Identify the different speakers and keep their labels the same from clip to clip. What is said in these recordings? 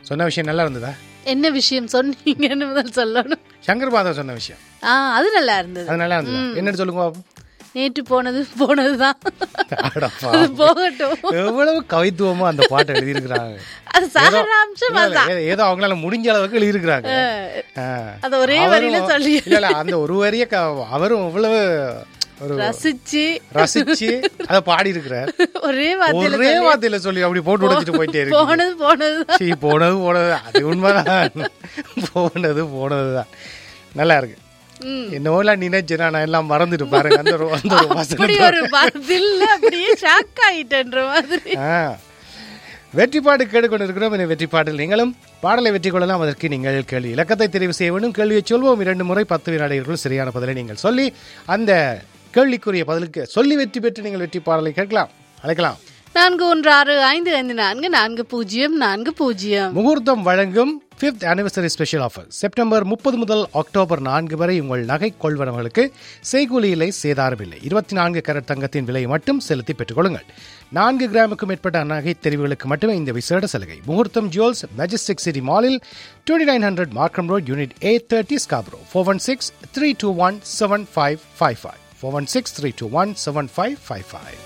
Speaker 1: சொன்ன விஷயம் நல்லா இருந்ததா
Speaker 2: என்ன விஷயம் சொன்னீங்கன்னு முதல் சொல்லணும்
Speaker 1: சங்கர் பாதம் சொன்ன விஷயம்
Speaker 2: ஆ அது நல்லா இருந்தது
Speaker 1: அது நல்லா இருந்ததா என்னன்னு சொல்லுங்க பாப்போம்.
Speaker 2: நேற்று போனது போனதுதான்
Speaker 1: அடப்பா.
Speaker 2: அது போகட்டும்
Speaker 1: எவ்வளவு கவித்துவமா அந்த பாட்டை எழுதியிருக்கிறாங்க
Speaker 2: அது சாராம்சம்
Speaker 1: இல்ல, இல்ல, ஏதோ- ஏதோ அவங்களால முடிஞ்ச அளவுக்கு எழுதியிருக்கிறாங்க ஆ.
Speaker 2: அது ஒரே
Speaker 1: அவரும்
Speaker 2: வரியில சொல்லி
Speaker 1: இல்ல இல்ல அந்த ஒரு வரிய க- அவரும் இவ்வளவு ஒரு
Speaker 2: ரசிச்சு
Speaker 1: ரசிச்சு அதை பாடி இருக்கிறார்
Speaker 2: ஒரே வார்த்தையில
Speaker 1: ஒரே வார்த்தையில சொல்லி அப்படி போட்டு உடைச்சிட்டு போயிட்டே இருக்கு
Speaker 2: போனது போனதுதான்
Speaker 1: சீ போனது போனது அது உண்மைதான் போனது போனதுதான் நல்லா இருக்கு
Speaker 2: ம்.
Speaker 1: என்னோலாம் நினைச்சேன் நான் எல்லாம் மறந்துட்டு பாருங்க அந்த ஒரு- அந்த ஒரு
Speaker 2: அப்படி
Speaker 1: வசனம்
Speaker 2: ஒரு பதில் அப்படியே ஷாக் ஆயிட்டேன்ற மாதிரி
Speaker 1: ஆ. வெற்றி பாட்டு கேட்டுக்கொண்டு இருக்கிறோம் இந்த வெற்றி பாட்டில் நீங்களும் பாடலை வெற்றி கொள்ளலாம் அதற்கு நீங்கள் கேள்வி இலக்கத்தை தெரிவு செய்ய வேண்டும் கேள்வியை சொல்வோம் இரண்டு முறை பத்து வினாடிகளுக்குள் சரியான பதிலை நீங்கள் சொல்லி அந்த கேள்விக்குரிய பதிலுக்கு சொல்லி வெற்றி பெற்று நீங்கள் வெற்றி பாடலை கேட்கலாம் அழைக்கலாம்
Speaker 2: நான்கு ஒன்று ஆறு ஐந்து ஐந்து நான்கு நான்கு பூஜ்ஜியம் நான்கு பூஜ்ஜியம்
Speaker 1: முகூர்த்தம் வழங்கும் fifth anniversary special offer September முப்பது முதல் அக்டோபர் நான்கு வரை உங்கள் நகை கொள்வனவர்களுக்கு செய்கூலி இல்லை சேதாரம் இல்லை இருபத்தி நான்கு கரட் தங்கத்தின் விலையை மட்டும் செலுத்தி பெற்றுக்கொள்ளுங்கள் நான்கு கிராமுக்கும் மேற்பட்ட நகை தெரிவுகளுக்கு மட்டுமே இந்த விசேட சலுகை முகூர்த்தம் ஜுவல்ஸ் மெஜஸ்டிக் சிட்டி மாலில் twenty nine hundred Markham road unit A thirty Scarborough four one six three two one seven five five five four one six three two one seven five five five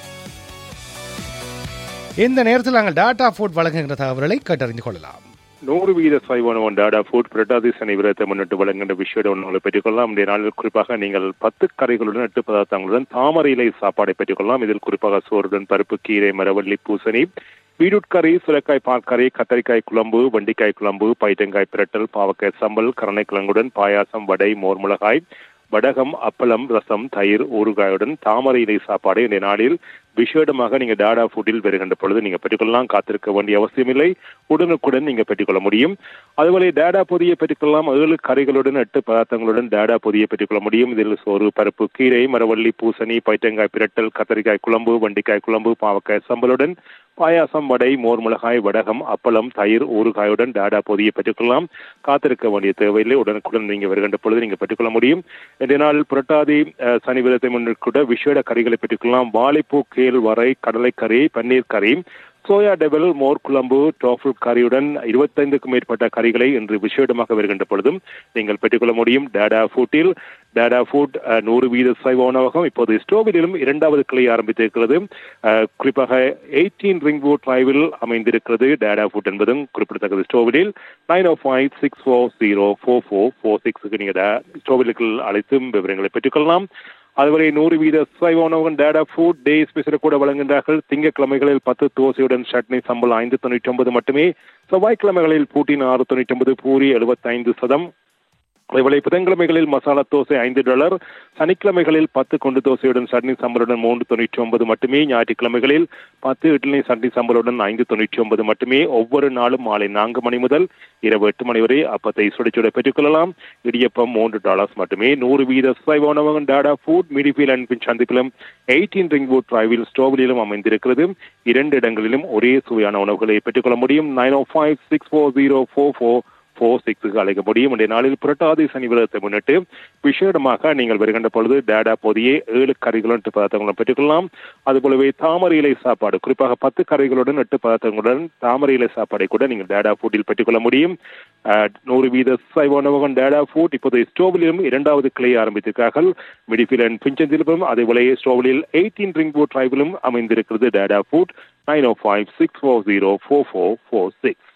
Speaker 1: இந்த நேரத்தில் நாங்கள் Tata food வழங்குகின்ற தகவல்களை கேட்டறிந்து கொள்ளலாம்
Speaker 3: நூறு வீத சைவான டாடா ஃபுட் புரட்டாதி சனி விரதத்தை முன்னிட்டு வழங்குகின்ற விஷயோட உங்களை பெற்றுக்கொள்ளலாம் இந்த நாளில் குறிப்பாக நீங்கள் பத்து கரைகளுடன் எட்டு பதார்த்தங்களுடன் தாமரை இலை சாப்பாடை பெற்றுக்கொள்ளலாம் இதில் குறிப்பாக சோறுடன் பருப்பு கீரை மரவள்ளி பூசணி பீட்ரூட் கறி சுரைக்காய் பாற்கறி கத்தரிக்காய் குழம்பு வண்டிக்காய் குழம்பு பைத்தங்காய் பிரட்டல் பாவக்காய் சம்பல் கரணைக்கிழங்குடன் பாயாசம் வடை மோர் மிளகாய் வடகம் அப்பளம் ரசம் தயிர் ஊறுகாயுடன் தாமரை இலை சாப்பாடு இந்த நாளில் விசேடமாக நீங்க டாடா ஃபுட்டில் வருகின்ற பொழுது நீங்க பெற்றுக்கொள்ளலாம் காத்திருக்க வேண்டிய அவசியமில்லை உடனுக்குடன் நீங்க பெற்றுக்கொள்ள முடியும் அதுபோல டாடா பொதியை பெற்றுக்கொள்ளலாம் ஏழு கறிகளுடன் எட்டு பதார்த்தங்களுடன் டாடா பொதியை பெற்றுக்கொள்ள முடியும் இதில் சோறு பருப்பு கீரை மரவள்ளி பூசணி பைத்தங்காய் பிரட்டல் கத்தரிக்காய் குழம்பு வண்டிக்காய் குழம்பு பாவக்காய் சம்பலுடன் பாயாசம் வடை மோர் மிளகாய் வடகம் அப்பளம் தயிர் ஊறுகாயுடன் டாடா பொதியை பெற்றுக்கொள்ளலாம் காத்திருக்க வேண்டிய தேவையில்லை உடனுக்குடன் நீங்க வருகின்ற பொழுது நீங்க பெற்றுக்கொள்ள முடியும் இந்த நாள் புரட்டாதி அஹ், சனி விரதத்தை முன்னிட்டு விசேட கறிகளை பெற்றுக்கொள்ளலாம் வாழைப்பூ கேள் வரை கடலைக்கறி பன்னீர் கறி சோயா டெவல் மோர் குழம்பு டோஃபுல் கறியுடன் இருபத்தைந்துக்கும் மேற்பட்ட கறிகளை இன்று விசேடமாக வருகின்ற பொழுதும் நீங்கள் பெற்றுக்கொள்ள முடியும் டாடா ஃபுட்டில் டாடா ஃபுட் அஹ், நூறு வீத சைவ உணவகம் இப்போது ஸ்டோவிலும் இரண்டாவது கிளை ஆரம்பித்திருக்கிறது அஹ், குறிப்பாக எயிட்டீன் ரிங் வுட் டிரைவில் அமைந்திருக்கிறது டாடா ஃபுட் என்பதும் குறிப்பிடத்தக்கது ஸ்டோவிலில் nine O five six four zero four four four சிக்ஸுக்கு நீங்கள் ஸ்டோவிலுக்கு அழைத்தும் விவரங்களை பெற்றுக்கொள்ளலாம் அதுவரை நூறு வீத சைவ உணவகம் டேடா ஃபுட் டே ஸ்பெஷல் கூட வழங்குகின்றார்கள் திங்கட்கிழமைகளில் பத்து தோசையுடன் சட்னி சம்பளம் ஐந்து தொண்ணூற்றி ஒன்பது மட்டுமே செவ்வாய்க்கிழமைகளில் பூட்டின் ஆறு தொண்ணூற்றி ஒன்பது பூரி எழுபத்தைந்து சதம் அதேபோல புதன்கிழமைகளில் மசாலா தோசை ஐந்து டாலர் சனிக்கிழமைகளில் பத்து கொண்டு தோசையுடன் சட்னி சம்பளுடன் மூன்று தொண்ணூற்றி ஒன்பது மட்டுமே ஞாயிற்றுக்கிழமைகளில் பத்து இட்லி சட்னி சம்பளுடன் ஐந்து தொண்ணூற்றி ஒன்பது மட்டுமே ஒவ்வொரு நாளும் மாலை நான்கு மணி முதல் இரவு எட்டு மணி வரை அப்பத்தை சுடச்சுட பெற்றுக்கொள்ளலாம் இடியப்பம் மூன்று டாலர்ஸ் மட்டுமே நூறு வீத சைவ உணவகம் Tata food Middlefield and Finch சந்திப்பிலும் எயிட்டீன் ரிங் வுட் டிரைவில் ஸ்டோவிலும் அமைந்திருக்கிறது இரண்டு இடங்களிலும் ஒரே சுவையான உணவுகளை பெற்றுக்கொள்ள முடியும் nine O five six four zero four four four சிக்ஸுக்கு அழைக்க முடியும் இன்றைய நாளில் புரட்டாதி சனி விரதத்தை முன்னிட்டு விசேடமாக நீங்கள் வருகின்ற பொழுது டேடா பொதியை ஏழு கறிகளுடன் எட்டு பதார்த்தங்களுடன் பெற்றுக்கொள்ளலாம் அதுபோலவே தாமரை இலை சாப்பாடு குறிப்பாக பத்து கறிகளுடன் எட்டு பதார்த்தங்களுடன் தாமரை இலை சாப்பாடை கூட நீங்கள் டேடா ஃபுட்டில் பெற்றுக்கொள்ள முடியும் அஹ், நூறு வீத சைவ உணவகம் டேடா ஃபுட் இப்போது ஸ்டோவிலும் இரண்டாவது கிளை ஆரம்பித்திருக்கிறார்கள் மிடிஃபில் அண்ட் பிஞ்சந்திலும் அதேபோல ஸ்டோவிலில் எயிட்டீன் ரிங் போட் டிரைவிலும் அமைந்திருக்கிறது Tata food nine O five six four zero four four four six